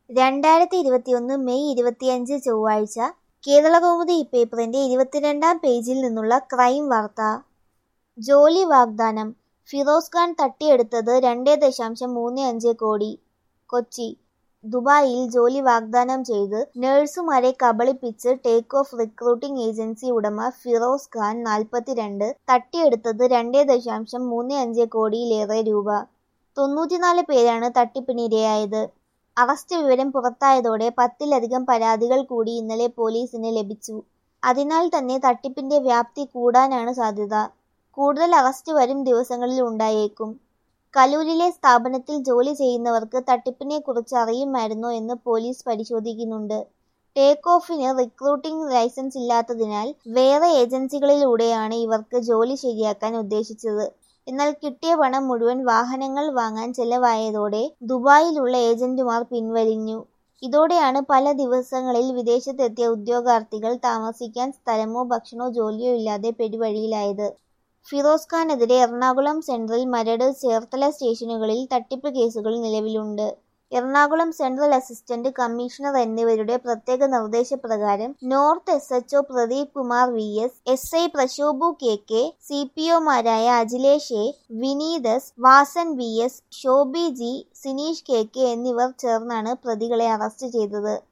രണ്ടായിരത്തി ഇരുപത്തിയൊന്ന് മെയ് ഇരുപത്തിയഞ്ച് ചൊവ്വാഴ്ച കേരളകൗമുദി പേപ്പറിന്റെ ഇരുപത്തിരണ്ടാം പേജിൽ നിന്നുള്ള ക്രൈം വാർത്ത ജോലി വാഗ്ദാനം ഫിറോസ് ഖാൻ തട്ടിയെടുത്തത് രണ്ടേ ദശാംശം മൂന്ന് അഞ്ച് കോടി കൊച്ചി ദുബായിൽ ജോലി വാഗ്ദാനം ചെയ്ത് നഴ്സുമാരെ കബളിപ്പിച്ച് ടേക്ക് ഓഫ് റിക്രൂട്ടിംഗ് ഏജൻസി ഉടമ ഫിറോസ് ഖാൻ നാൽപ്പത്തിരണ്ട് തട്ടിയെടുത്തത് രണ്ടേ ദശാംശം മൂന്ന് അഞ്ച് കോടിയിലേറെ രൂപ തൊണ്ണൂറ്റിനാല് പേരാണ് തട്ടിപ്പിനിരയായത് അറസ്റ്റ് വിവരം പുറത്തായതോടെ പത്തിലധികം പരാതികൾ കൂടി ഇന്നലെ പോലീസിന് ലഭിച്ചു അതിനാൽ തന്നെ തട്ടിപ്പിന്റെ വ്യാപ്തി കൂടാനാണ് സാധ്യത കൂടുതൽ അറസ്റ്റ് വരും ദിവസങ്ങളിൽ ഉണ്ടായേക്കും കലൂരിലെ സ്ഥാപനത്തിൽ ജോലി ചെയ്യുന്നവർക്ക് തട്ടിപ്പിനെക്കുറിച്ച് അറിയുമായിരുന്നോ എന്ന് പോലീസ് പരിശോധിക്കുന്നുണ്ട് ടേക്ക് ഓഫിന് റിക്രൂട്ടിംഗ് ലൈസൻസ് ഇല്ലാത്തതിനാൽ വേറെ ഏജൻസികളിലൂടെയാണ് ഇവർക്ക് ജോലി ശരിയാക്കാൻ ഉദ്ദേശിച്ചത് എന്നാൽ കിട്ടിയ പണം മുഴുവൻ വാഹനങ്ങൾ വാങ്ങാൻ ചെലവായതോടെ ദുബായിലുള്ള ഏജന്റുമാർ പിൻവലിഞ്ഞു ഇതോടെയാണ് പല ദിവസങ്ങളിൽ വിദേശത്തെത്തിയ ഉദ്യോഗാർത്ഥികൾ താമസിക്കാൻ സ്ഥലമോ ഭക്ഷണമോ ജോലിയോ ഇല്ലാതെ പെരുവഴിയിലായത് ഫിറോസ് ഖാനെതിരെ എറണാകുളം സെൻട്രൽ മരട് ചേർത്തല സ്റ്റേഷനുകളിൽ തട്ടിപ്പ് കേസുകൾ നിലവിലുണ്ട് എറണാകുളം സെൻട്രൽ അസിസ്റ്റന്റ് കമ്മീഷണർ എന്നിവരുടെ പ്രത്യേക നിർദ്ദേശപ്രകാരം north S H O Pradeep Kumar V S S I Prasobhu K K C P ഒമാരായ Akhilesh A Vineeth S Vasan V S Shobhi G Sineesh K K എന്നിവർ ചേർന്നാണ് പ്രതികളെ അറസ്റ്റ് ചെയ്തത്